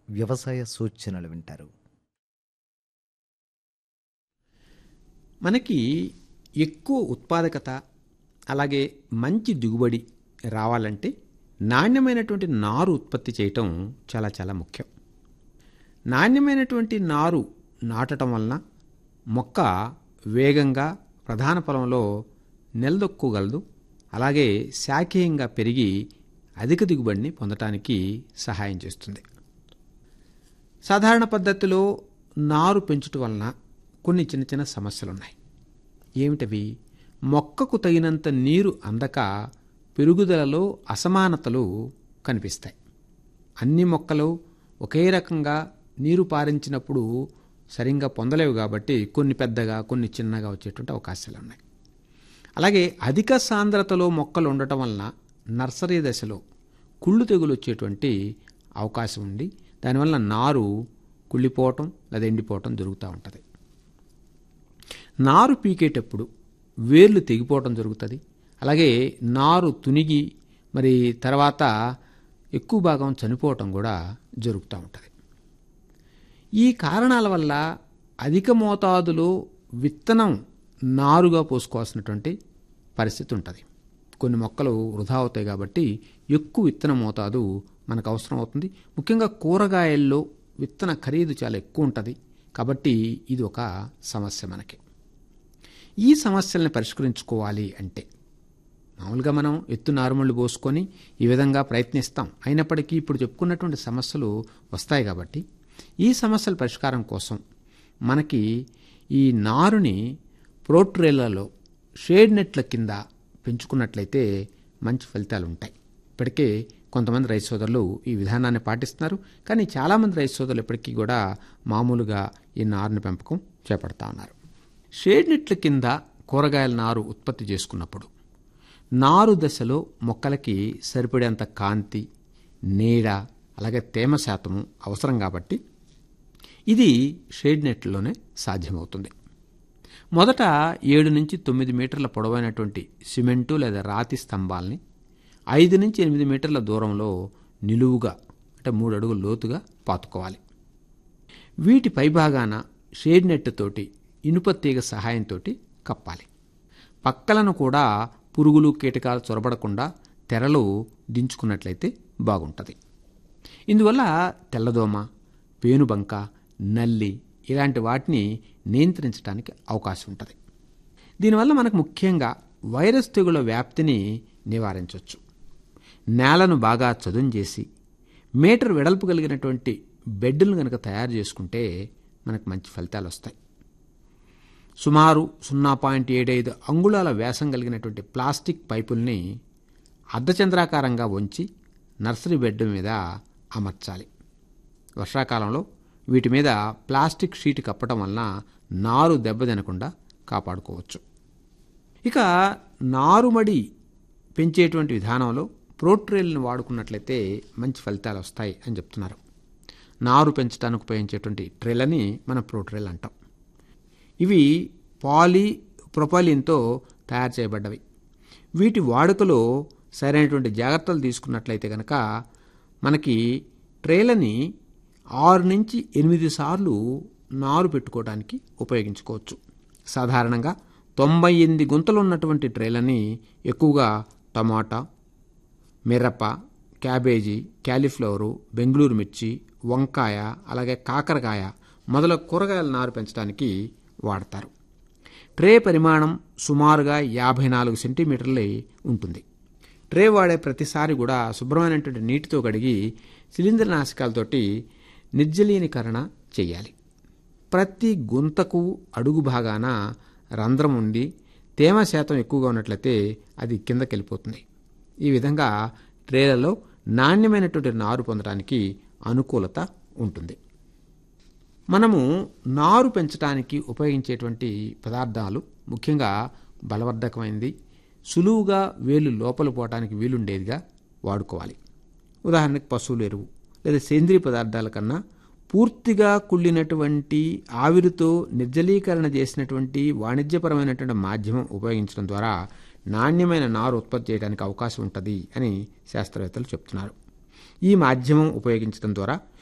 వ్యవసాయ సూచనలు వింటారు మనకి ఎక్కువ ఉత్పాదకత అలాగే మంచి దిగుబడి రావాలంటే నాణ్యమైనటువంటి నారు ఉత్పత్తి చేయటం చాలా చాలా ముఖ్యం నాణ్యమైనటువంటి నారు నాటడం వలన మొక్క వేగంగా ప్రధాన పొలంలో నిలదొక్కుగలదు అలాగే శాఖీయంగా పెరిగి అధిక దిగుబడిని పొందటానికి సహాయం చేస్తుంది సాధారణ పద్ధతిలో నారు పెంచుట వలన కొన్ని చిన్న చిన్న సమస్యలు ఉన్నాయి ఏమిటవి మొక్కకు తగినంత నీరు అందక పెరుగుదలలో అసమానతలు కనిపిస్తాయి అన్ని మొక్కలు ఒకే రకంగా నీరు పారించినప్పుడు సరిగ్గా పొందలేవు కాబట్టి కొన్ని పెద్దగా కొన్ని చిన్నగా వచ్చేటువంటి అవకాశాలు ఉన్నాయి అలాగే అధిక సాంద్రతలో మొక్కలు ఉండటం వలన నర్సరీ దశలో కుళ్ళు తెగులు వచ్చేటువంటి అవకాశం ఉంది దానివల్ల నారు కుళ్ళిపోవటం లేదా ఎండిపోవటం జరుగుతూ ఉంటుంది నారు పీకేటప్పుడు వేర్లు తెగిపోవటం జరుగుతుంది అలాగే నారు తునిగి మరి తర్వాత ఎక్కువ భాగం చనిపోవటం కూడా జరుగుతూ ఉంటుంది ఈ కారణాల వల్ల అధిక మోతాదులో విత్తనం నారుగా పోసుకోవాల్సినటువంటి పరిస్థితి ఉంటుంది కొన్ని మొక్కలు వృధా అవుతాయి కాబట్టి ఎక్కువ విత్తన మోతాదు మనకు అవసరం అవుతుంది ముఖ్యంగా కూరగాయల్లో విత్తన ఖరీదు చాలా ఎక్కువ ఉంటుంది కాబట్టి ఇది ఒక సమస్య మనకి ఈ సమస్యల్ని పరిష్కరించుకోవాలి అంటే మామూలుగా మనం ఎత్తు నారుమళ్ళు పోసుకొని ఈ విధంగా ప్రయత్నిస్తాం అయినప్పటికీ ఇప్పుడు చెప్పుకున్నటువంటి సమస్యలు వస్తాయి కాబట్టి ఈ సమస్యల పరిష్కారం కోసం మనకి ఈ నారుని ప్రోట్రేళ్లలో షేడ్ నెట్ల కింద పెంచుకున్నట్లయితే మంచి ఫలితాలు ఉంటాయి ఇప్పటికే కొంతమంది రైతు సోదరులు ఈ విధానాన్ని పాటిస్తున్నారు కానీ చాలామంది రైతు సోదరులు ఇప్పటికీ కూడా మామూలుగా ఈ నారుని పెంపకం చేపడతా ఉన్నారు షేడ్ నెట్ల కింద కూరగాయల నారు ఉత్పత్తి చేసుకున్నప్పుడు నారు దశలో మొక్కలకి సరిపడేంత కాంతి నీడ అలాగే తేమ శాతము అవసరం కాబట్టి ఇది షేడ్ నెట్లోనే సాధ్యమవుతుంది మొదట ఏడు నుంచి తొమ్మిది మీటర్ల పొడవైనటువంటి సిమెంటు లేదా రాతి స్తంభాల్ని ఐదు నుంచి ఎనిమిది మీటర్ల దూరంలో నిలువుగా అంటే మూడు అడుగుల లోతుగా పాతుకోవాలి వీటి పైభాగాన షేడ్ నెట్ తోటి ఇనుప తీగ సహాయంతో కప్పాలి పక్కలను కూడా పురుగులు కీటకాలు చొరబడకుండా తెరలు దించుకున్నట్లయితే బాగుంటుంది ఇందువల్ల తెల్లదోమ పేనుబంక నల్లి ఇలాంటి వాటిని నియంత్రించడానికి అవకాశం ఉంటుంది దీనివల్ల మనకు ముఖ్యంగా వైరస్ తెగుల వ్యాప్తిని నివారించవచ్చు నేలను బాగా చదును చేసి మీటర్ వెడల్పు కలిగినటువంటి బెడ్లను కనుక తయారు చేసుకుంటే మనకు మంచి ఫలితాలు వస్తాయి సుమారు సున్నా పాయింట్ ఏడైదు అంగుళాల వ్యాసం కలిగినటువంటి ప్లాస్టిక్ పైపుల్ని అర్ధచంద్రాకారంగా వంచి నర్సరీ బెడ్ మీద అమర్చాలి వర్షాకాలంలో వీటి మీద ప్లాస్టిక్ షీట్ కప్పటం వలన నారు దెబ్బతినకుండా కాపాడుకోవచ్చు ఇక నారుమడి పెంచేటువంటి విధానంలో ప్రోట్రేల్ని వాడుకున్నట్లయితే మంచి ఫలితాలు వస్తాయి అని చెప్తున్నారు నారు పెంచడానికి ఉపయోగించేటువంటి ట్రేలని మనం ప్రోట్రేల్ అంటాం ఇవి పాలీ ప్రొపలిన్తో తయారు చేయబడ్డవి వీటి వాడుకలో సరైనటువంటి జాగ్రత్తలు తీసుకున్నట్లయితే కనుక మనకి ట్రేలని ఆరు నుంచి ఎనిమిది సార్లు నారు పెట్టుకోవడానికి ఉపయోగించుకోవచ్చు సాధారణంగా తొంభై ఎనిమిది గుంతలు ఉన్నటువంటి ట్రేలని ఎక్కువగా టమాటా మిరప క్యాబేజీ క్యాలీఫ్లవరు బెంగళూరు మిర్చి వంకాయ అలాగే కాకరకాయ మొదలగు కూరగాయల నారు పెంచడానికి వాడతారు ట్రే పరిమాణం సుమారుగా యాభై నాలుగు సెంటీమీటర్లే ఉంటుంది ట్రే వాడే ప్రతిసారి కూడా శుభ్రమైనటువంటి నీటితో కడిగి శిలీంద్ర నాశకాలతోటి నిర్జలీకరణ చేయాలి ప్రతి గుంతకు అడుగు భాగాన రంధ్రం ఉండి తేమ శాతం ఎక్కువగా ఉన్నట్లయితే అది కిందకి వెళ్ళిపోతుంది ఈ విధంగా ట్రేలలో నాణ్యమైనటువంటి నారు పొందడానికి అనుకూలత ఉంటుంది మనము నారు పెంచడానికి ఉపయోగించేటువంటి పదార్థాలు ముఖ్యంగా బలవర్ధకమైనది సులువుగా వేలు లోపల పోవడానికి వీలుండేదిగా వాడుకోవాలి ఉదాహరణకు పశువుల ఎరువు లేదా సేంద్రియ పదార్థాల కన్నా పూర్తిగా కుళ్ళినటువంటి ఆవిరితో నిర్జలీకరణ చేసినటువంటి వాణిజ్యపరమైనటువంటి మాధ్యమం ఉపయోగించడం ద్వారా నాణ్యమైన నారు ఉత్పత్తి చేయడానికి అవకాశం ఉంటుంది అని శాస్త్రవేత్తలు చెప్తున్నారు ఈ మాధ్యమం ఉపయోగించడం ద్వారా